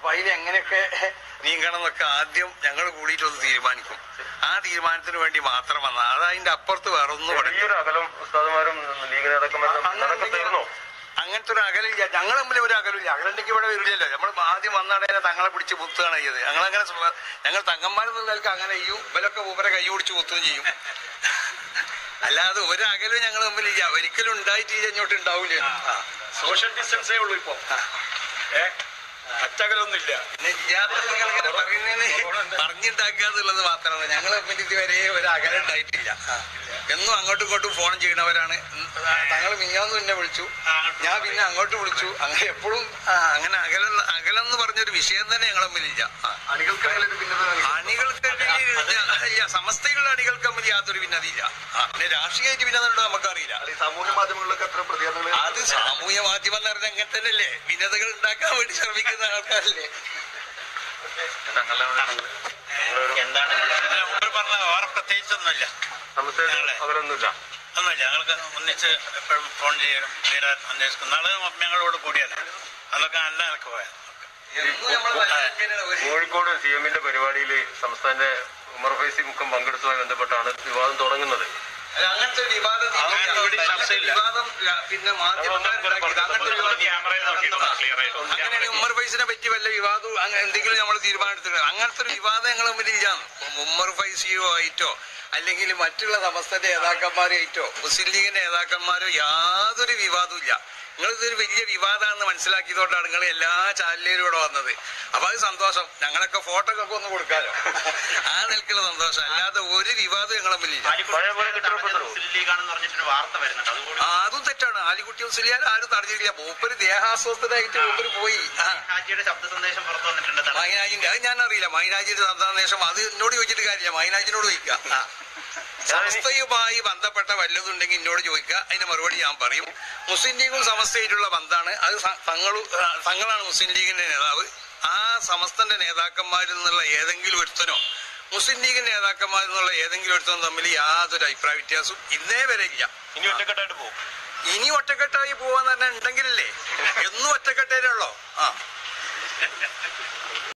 അപ്പൊ അതിൽ എങ്ങനെയൊക്കെ നീങ്ങണം എന്നൊക്കെ ആദ്യം ഞങ്ങൾ കൂടിയിട്ടൊന്ന് തീരുമാനിക്കും ആ തീരുമാനത്തിന് വേണ്ടി മാത്രം വന്ന അത് അതിന്റെ അപ്പുറത്ത് വേറെ ഒന്നും ഇവിടെ ഈ ഒരു അകലം ഉസ്താദുമാരും ലീഗ് നേതാക്കന്മാരും അതൊക്കെ തീർന്നോ അങ്ങനത്തെ ഒരു അകലില്ല ഞങ്ങൾ തമ്മിൽ ഒരു അകലില്ല അകലുണ്ടെങ്കിൽ ഇവിടെ വരില്ലല്ലോ നമ്മൾ ആദ്യം വന്നടനെ തങ്ങളെ പിടിച്ച് കുത്തുകയാണ് ചെയ്തത് ഞങ്ങളങ്ങനെ സ്വ- ഞങ്ങൾ തങ്ങന്മാരെന്നുള്ളവർക്ക് അങ്ങനെ ചെയ്യും ഇവരൊക്കെ ഉപരെ കൈ പിടിച്ച് കുത്തുകയും ചെയ്യും അല്ലാതെ ഒരു അകലും ഞങ്ങൾ തമ്മിലില്ല ഒരിക്കലും ഉണ്ടായിട്ടില്ല ഇങ്ങോട്ട് ഉണ്ടാവില്ല ആ. സോഷ്യൽ ഡിസ്റ്റൻസേ ഉള്ളൂ ഇപ്പൊ ഏ അച്ചകലൊന്നുമില്ല പിന്നെ ഇല്ലാത്തത് നിങ്ങളിങ്ങനെ പറയുന്നതിന് പറഞ്ഞുണ്ടാക്കുക എന്നുള്ളത് മാത്രമാണ് ഞങ്ങൾ തമ്മിൽ ഇതുവരെ ഒരു അകലം ഉണ്ടായിട്ടില്ല ആ. എന്നും അങ്ങോട്ടും ഇങ്ങോട്ടും ഫോൺ ചെയ്യണവരാണ് തങ്ങൾ മിഞ്ഞാന്ന് പിന്നെ വിളിച്ചു ഞാൻ പിന്നെ അങ്ങോട്ട് വിളിച്ചു അങ്ങനെ എപ്പോഴും ആ, അങ്ങനെ അകലം അകലം എന്ന് പറഞ്ഞൊരു വിഷയം തന്നെ ഞങ്ങൾ തമ്മിലില്ല ആ. അണികൾക്കിടയിൽ ഭിന്നത അണികൾക്കിടയിൽ ഇല്ല സമസ്തയിലുള്ള അണികൾക്ക് തമ്മിൽ യാതൊരു ഭിന്നതയില്ല ആ, പിന്നെ രാഷ്ട്രീയമായിട്ട് ഭിന്നത ഉണ്ടോ നമുക്കറിയില്ല ഈ സാമൂഹ്യ മാധ്യമങ്ങളിലൊക്കെ അത്ര പ്രതികരണങ്ങൾ അത് സാമൂഹ്യ മാധ്യമം എന്ന് പറഞ്ഞാൽ അങ്ങനെ തന്നെയല്ലേ ഭിന്നതകൾ ഉണ്ടാക്കാൻ വേണ്ടി ശ്രമിക്കുന്ന ആൾക്കാരല്ലേ എന്താണ് പറഞ്ഞ വേറെ പ്രത്യേകിച്ചൊന്നുമില്ല നമസ്തേ അകലൊന്നുമില്ല ഒന്നുമില്ല ഞങ്ങൾക്ക് ഒന്നിച്ച് എപ്പോഴും ഫോൺ ചെയ്യണം വീടാൻ അന്വേഷിക്കും നാളെ ഞങ്ങളോട് കൂടിയല്ലേ അതൊക്കെ നല്ല നിലക്ക് പോയത് എന്നും നമ്മള് വയനാട്ടിലാണ് ഒരു- കോഴിക്കോട് സി എമ്മിന്റെ പരിപാടിയിൽ സംസ്ഥാന ഉമർ ഫൈസി മുഖം പങ്കെടുത്തതുമായി ബന്ധപ്പെട്ടാണ് വിവാദം തുടങ്ങുന്നത് അല്ല, അങ്ങനത്തെ ഒരു വിവാദം അതൊന്നും ഇല്ല. ഇവിടെ അങ്ങനത്തെ ചർച്ചയില്ല. വിവാദം ര- പിന്നെ മാധ്യമക്കാരുണ്ടാക്കിയത് അങ്ങനത്തെ ഒരു വിവാദം ക്യാമറയിൽ നോക്കിയിട്ട് ക്ലിയർ ആയിട്ട് അങ്ങനെയാണെങ്കിൽ ഉമ്മർ ഫൈസിനെ പറ്റി വല്ല വിവാദവും അങ്ങനെ എന്തെങ്കിലും നമ്മൾ തീരുമാനമെടുത്തിട്ടുണ്ട് അങ്ങനത്തെ ഒരു വിവാദം ഞങ്ങൾ തമ്മിലില്ലാന്ന് ഉമ്മർ ഫൈസിയോ ആയിട്ടോ അല്ലെങ്കിൽ മറ്റുള്ള സമസ്തന്റെ നേതാക്കന്മാരായിട്ടോ മുസ്ലിം ലീഗിന്റെ നേതാക്കന്മാരോ യാതൊരു വിവാദവും ഇല്ല നിങ്ങൾ ഇതൊരു വലിയ വിവാദമാണെന്ന് മനസ്സിലാക്കിയതുകൊണ്ടാണ് നിങ്ങൾ എല്ലാ ചാനലിലും ഇവിടെ വന്നത് അപ്പൊ അത് സന്തോഷം ഞങ്ങളൊക്കെ ഫോട്ടോ ഒക്കെ ഒന്ന് കൊടുക്കാലോ ആ നിൽക്കുന്ന സന്തോഷം അല്ലാതെ ഒരു വിവാദവും ഞങ്ങൾ തമ്മിലില്ല പഴയ പോലെ കിട്ടപ്പെടുന്നു മുസ്ലിം ലീഗാണെന്ന് പറഞ്ഞിട്ടൊരു വാർത്ത വരുന്നുണ്ട് അതുകൂടി ആ, അതും തെറ്റാണ് ആലിക്കുട്ടി മുസ്ലിയാർ ആരും തടഞ്ഞിട്ടില്ല മൂപ്പര് ദേഹാസ്വസ്ഥനായിട്ട് മൂപ്പര് പോയി ആ ഹാജിയുടെ ശബ്ദ സന്ദേശം പുറത്തു വന്നിട്ടുണ്ട് തട- മൈനാജിന്റെ അത് ഞാൻ അറിയില്ല മൈനാജിന്റെ സന്ദേശം അത് എന്നോട് ചോദിച്ചിട്ട് കാര്യമില്ല മൈനാജിനോട് ചോദിക്കുക ആ. സമസ്തയുമായി ബന്ധപ്പെട്ട വല്ലതുണ്ടെങ്കിൽ എന്നോട് ചോദിക്കുക അതിന് മറുപടി ഞാൻ പറയും മുസ്ലിം ലീഗും സമസ്തയായിട്ടുള്ള ബന്ധമാണ് അത് സ- തങ്ങളും ആ, തങ്ങളാണ് മുസ്ലിം ലീഗിന്റെ നേതാവ് ആ സമസ്തന്റെ നേതാക്കന്മാരിൽ നിന്നുള്ള ഏതെങ്കിലും ഒരുത്തനോ മുസ്ലിം ലീഗിന്റെ നേതാക്കന്മാരിൽ നിന്നുള്ള ഏതെങ്കിലും ഒരുത്തനും തമ്മിൽ യാതൊരു അഭിപ്രായ വ്യത്യാസവും ഇന്നേ വരെ ഇല്ല ഇനി ഒറ്റക്കെട്ടായിട്ട് പോകും ഇനി ഒറ്റക്കെട്ടായി പോവാന്ന് തന്നെ ഉണ്ടെങ്കിലല്ലേ എന്നും ഒറ്റക്കെട്ടേ ഉള്ളോ ആ